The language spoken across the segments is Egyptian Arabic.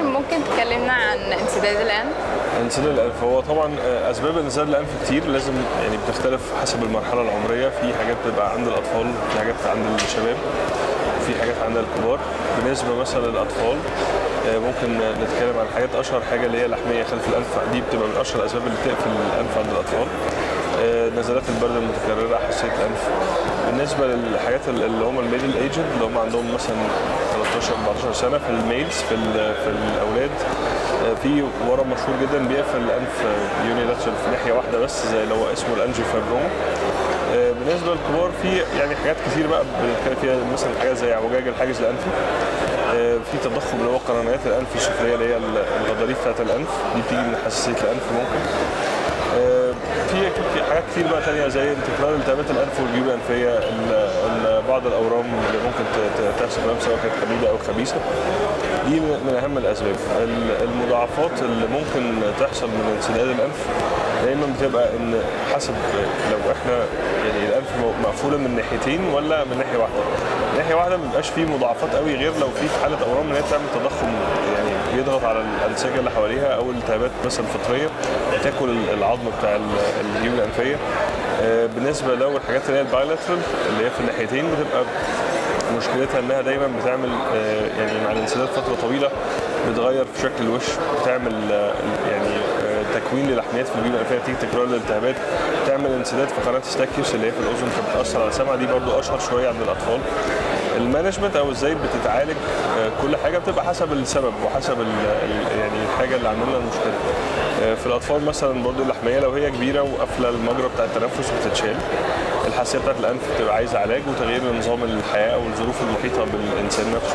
دكتور ممكن تكلمنا عن انسداد الانف انسداد الانف هو طبعا آه، اسباب انسداد الانف كتير لازم يعني بتختلف حسب المرحله العمريه في حاجات بتبقى عند الاطفال في حاجات عند الشباب وفي حاجات عند الكبار بالنسبه مثلا للاطفال آه، ممكن نتكلم عن حاجات اشهر حاجه اللي هي لحميه خلف الانف دي بتبقى من اشهر الاسباب اللي بتقفل الانف عند الاطفال آه، نزلات البرد المتكرره حساسيه الانف بالنسبه للحاجات اللي هم الميدل ايجنت اللي هم عندهم مثلا 13 14 سنه في الميلز في ال- في الاولاد آه، في ورم مشهور جدا بيقفل الانف يونيلاترال في ناحيه واحده بس زي اللي هو اسمه الانجيوفابروما آه، بالنسبه للكبار في يعني حاجات كتير بقى بنتكلم فيها مثلا حاجات زي اعوجاج الحاجز الانفي آه، في تضخم اللي هو قرنيات الانف السفليه اللي هي الغضاريف بتاعت الانف دي بتيجي من حساسيه الانف ممكن آه، في في حاجات كتير بقى تانية زي تكرار التهابات الانف والجيوب الانفيه ال- ال- بعض الاورام اللي ممكن ت- ت- تحصل في الانف سواء كانت حميده او خبيثه دي من من اهم الاسباب ال- المضاعفات اللي ممكن تحصل من انسداد الانف دايما بتبقى ان حسب لو احنا يعني الانف م- مقفوله من ناحيتين ولا من ناحيه واحده من ناحيه واحده ما بيبقاش فيه مضاعفات قوي غير لو في في حاله اورام ان هي بتعمل تضخم يعني بيضغط على الانسجه اللي حواليها او الالتهابات مثلا فطريه تاكل العظم بتاع ال- الجيوب الانفيه آه، بالنسبه لو الحاجات اللي هي البايلاترال اللي هي في الناحيتين بتبقى مشكلتها انها دايما بتعمل آه، يعني مع الانسداد فتره طويله بتغير في شكل الوش بتعمل آه، يعني آه، تكوين للحميات في الجيوب الانفيه نتيجه تكرار الالتهابات بتعمل انسداد في قناه ستاكيوس اللي هي في الاذن فبتاثر على السمع دي برضو اشهر شويه عند الاطفال المانجمنت او ازاي بتتعالج آه، كل حاجه بتبقى حسب السبب وحسب ال ال يعني الحاجه اللي عامله لنا المشكله آه، في الاطفال مثلا برضو اللحميه لو هي كبيره وقافله المجرى بتاع التنفس بتتشال الحساسيه بتاعت الانف بتبقى عايزه علاج وتغيير نظام الحياه او الظروف المحيطه بالانسان نفسه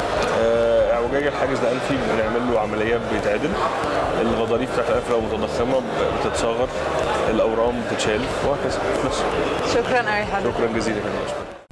آه، اعوجاج الحاجز الانفي بنعمل له عمليه بيتعدل الغضاريف بتاعت الانف لو متضخمه بتتصغر الاورام بتتشال وهكذا بس شكرا قوي حضرتك شكرا جزيلا